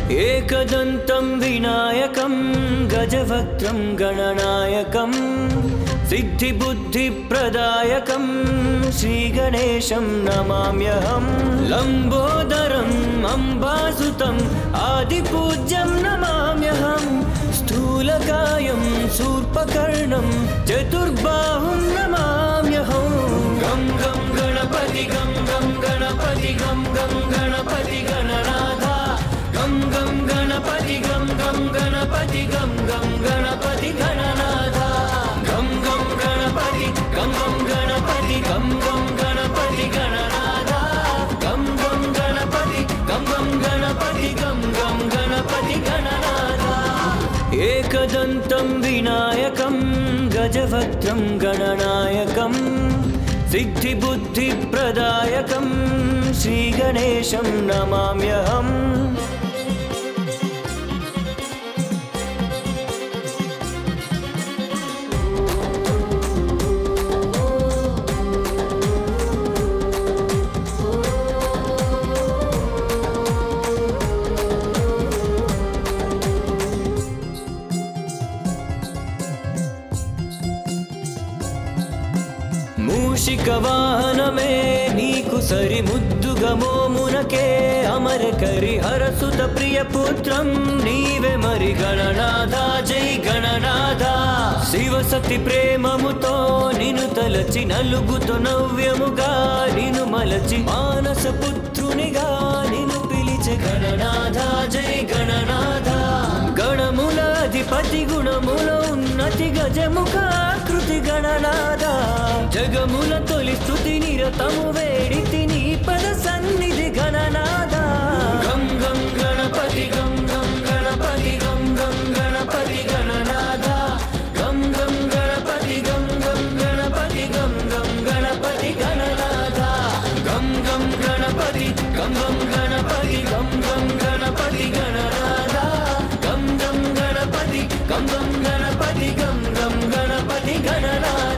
एकदन्तं विनायकं गजवक्त्रं गणनायकं सिद्धिबुद्धिप्रदायकं श्रीगणेशं नमाम्यहं लम्बोदरम् अम्बासुतम् आदिपूज्यं नमाम्यहं स्थूलकायं शूर्पकर्णं चतुर्बाहुं नमाम्यहं गं गं गणपति गं गं गणपति गं गं गणपति गणनाथा गं गं गणपति गं गं गणपति गं गं गणपति गणनाथा गं गं गणपति गं गं गणपति गं गं गणपति गणनाथा गं गं गणपति गं गं गणपति गं गं गणपति गणनाथा एकदन्तं विनायकं गजवक्त्रं गणनायकं सिद्धिबुद्धिप्रदायकं श्रीगणेशं नमाम्यहम् మూషిక వాహనమే నీకు సరి ముద్దుగా మోమునకే అమర కరి హరసుత ప్రియ పుత్రం నీవే మరి గణనాథ జై గణనాథ శివ సతి ప్రేమముతో నిను తలచి నలుగుతో నవ్యముగా నిను మలచి మానస పుత్రునిగా నిను పిలిచే గణనాథ జై గణనాథ గణముల అధిపతి గుణముల ఉన్నతి గజముఖాకృతి గణనాథ జగముల తొలి స్థుతి నిరతము వేడితి నీ పద సన్నిధి గణనాథ గం గం గణపతి గం గం గణపతి గం గం గణపతి గణనాథ గం గం గణపతి గం గం గణపతి గం గం గణపతి గణనాథ గం గం గణపతి గం గం గణపతి గం గం గణపతి గణనాథ గం గం గణపతి గం గం గణపతి గం గం గణపతి గణనాథ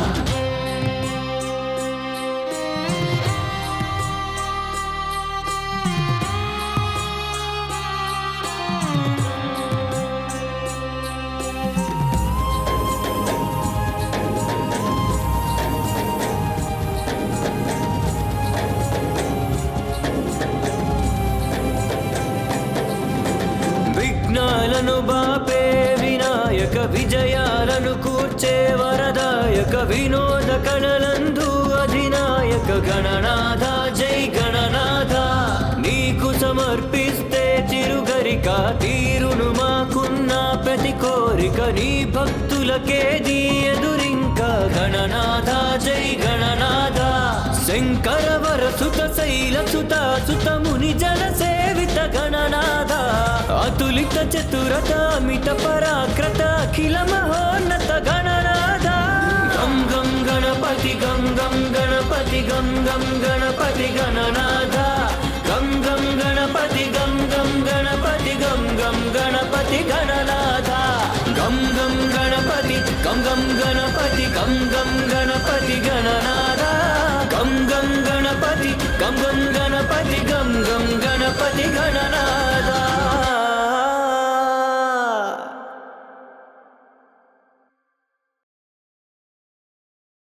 విఘ్నాలను బాపే వినాయక విజయాలను కూర్చే వరదాయక వినోద కళలందు అధినాయక గణనాథ జై గణనాథ నీకు సమర్పిస్తే తిరుగరిక తీరును మాకున్న ప్రతి కోరిక నీ భక్తులకేది ఎదురింక గణనాథ జై గణనాథ శంకరవర సుత శైల సుత సుత ముని జన సేవిత గణనాథ అతులిత చతురత అమిత పరాక్రత అఖిల మహోన్నత గణనాథ గం గం గణపతి గం గం గణపతి గం గం గణపతి గణనాథ గం గం గణపతి గం గం గణపతి గం గం గణపతి గణనాథ గం గం గణపతి గం గం గణపతి గం గం గణపతి గణనాథ గం గం గణపతి గం గం గణపతి గం గం గణపతి గణ